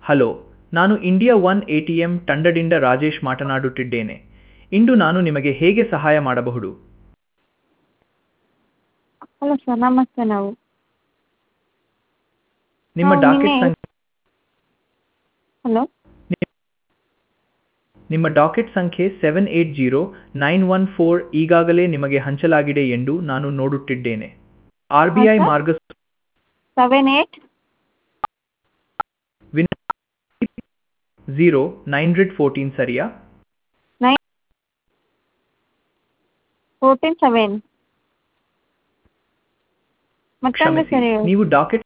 Hello ನಾನು India one A T M ತಂಡದಿಂದ ರಾಜೇಶ್ ಮಾತನಾಡುತ್ತಿದ್ದೇನೆ ಇಂದು ನಾನು ನಿಮಗೆ ಹೇಗೆ ಸಹಾಯ ಮಾಡಬಹುದು ಹಲೋ ಸರ್ ನಮಸ್ತೆ ನಾವು ನಿಮ್ಮ ನಾವು ಡಾಕೆಟ್ ನಿನ್ನೆ- ಸಂಖ್ಯೆ ಹಲೋ ನಿಮ್ಮ ಡಾಕೆಟ್ ಸಂಖ್ಯೆ seven eight zero nine one four ಈಗಾಗಲೇ ನಿಮಗೆ ಹಂಚಲಾಗಿದೆ ಎಂದು ನಾನು ನೋಡುತ್ತಿದ್ದೇನೆ ಆರ್ ಬಿ ಐ ಹಾಂ, ಸರ್. ಮಾರ್ಗ seven eight zero nine hundred fourteen ಸರಿಯಾ ನೈನ್ ಫೋರ್ಟೀನ್ ಸೆವೆನ್ ಮತ್ತೊಂದು ಕ್ಷಮಿಸಿ ಸರಿ ನೀವು ಡಾಕೆಟ್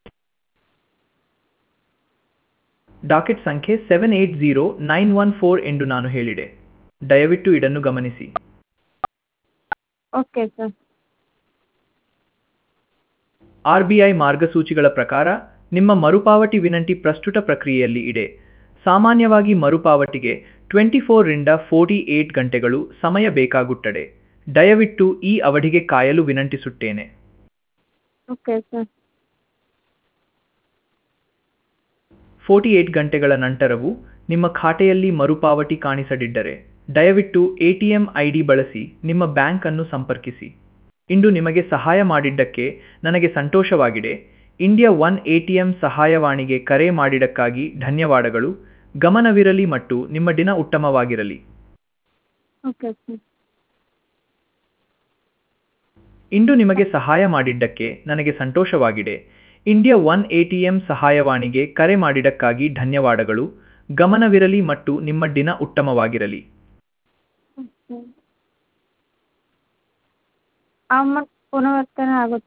ಡಾಕೆಟ್ ಸಂಖ್ಯೆ seven eight zero nine one four ಎಂದು ನಾನು ಹೇಳಿದೆ ದಯವಿಟ್ಟು ಇದನ್ನು ಗಮನಿಸಿ okay sir R B I ಮಾರ್ಗಸೂಚಿಗಳ ಪ್ರಕಾರ ನಿಮ್ಮ ಮರುಪಾವತಿ ವಿನಂತಿ ಪ್ರಸ್ತುತ ಪ್ರಕ್ರಿಯೆಯಲ್ಲಿ ಇದೆ ಸಾಮಾನ್ಯವಾಗಿ ಮರುಪಾವತಿಗೆ ಟ್ವೆಂಟಿ ಫೋರ್ರಿಂದ ಫೋರ್ಟಿ ಏಟ್ ಗಂಟೆಗಳು ಸಮಯ ಬೇಕಾಗುತ್ತದೆ ದಯವಿಟ್ಟು ಈ ಅವಧಿಗೆ ಕಾಯಲು ವಿನಂತಿಸುತ್ತೇನೆ ಓಕೆ ಸರ್ ಫೋರ್ಟಿ ಏಟ್ ಗಂಟೆಗಳ ನಂತರವೂ ನಿಮ್ಮ ಖಾತೆಯಲ್ಲಿ ಮರುಪಾವತಿ ಕಾಣಿಸದಿದ್ದರೆ ದಯವಿಟ್ಟು A T M I D ಬಳಸಿ ನಿಮ್ಮ ಬ್ಯಾಂಕ್ ಅನ್ನು ಸಂಪರ್ಕಿಸಿ ಇಂದು ನಿಮಗೆ ಸಹಾಯ ಮಾಡಿದ್ದಕ್ಕೆ ನನಗೆ ಸಂತೋಷವಾಗಿದೆ India one A T M ಸಹಾಯವಾಣಿಗೆ ಕರೆ ಮಾಡಿದ್ದಕ್ಕಾಗಿ ಧನ್ಯವಾದಗಳು ಗಮನವಿರಲಿ ಮತ್ತು ನಿಮ್ಮ ದಿನ ಉತ್ತಮವಾಗಿರಲಿ ಓಕೆ ಸರ್ ಇಂದು ನಿಮಗೆ ಸಹಾಯ ಮಾಡಿದ್ದಕ್ಕೆ ನನಗೆ ಸಂತೋಷವಾಗಿದೆ India one A T M ಸಹಾಯವಾಣಿಗೆ ಕರೆ ಮಾಡಿದ್ದಕ್ಕಾಗಿ ಧನ್ಯವಾದಗಳು ಗಮನವಿರಲಿ ಮತ್ತು ನಿಮ್ಮ ದಿನ ಉತ್ತಮವಾಗಿರಲಿ ಅಮೌಂಟ್ ಪುನರ್ವರ್ತನೆ ಆಗುತ್ತಾ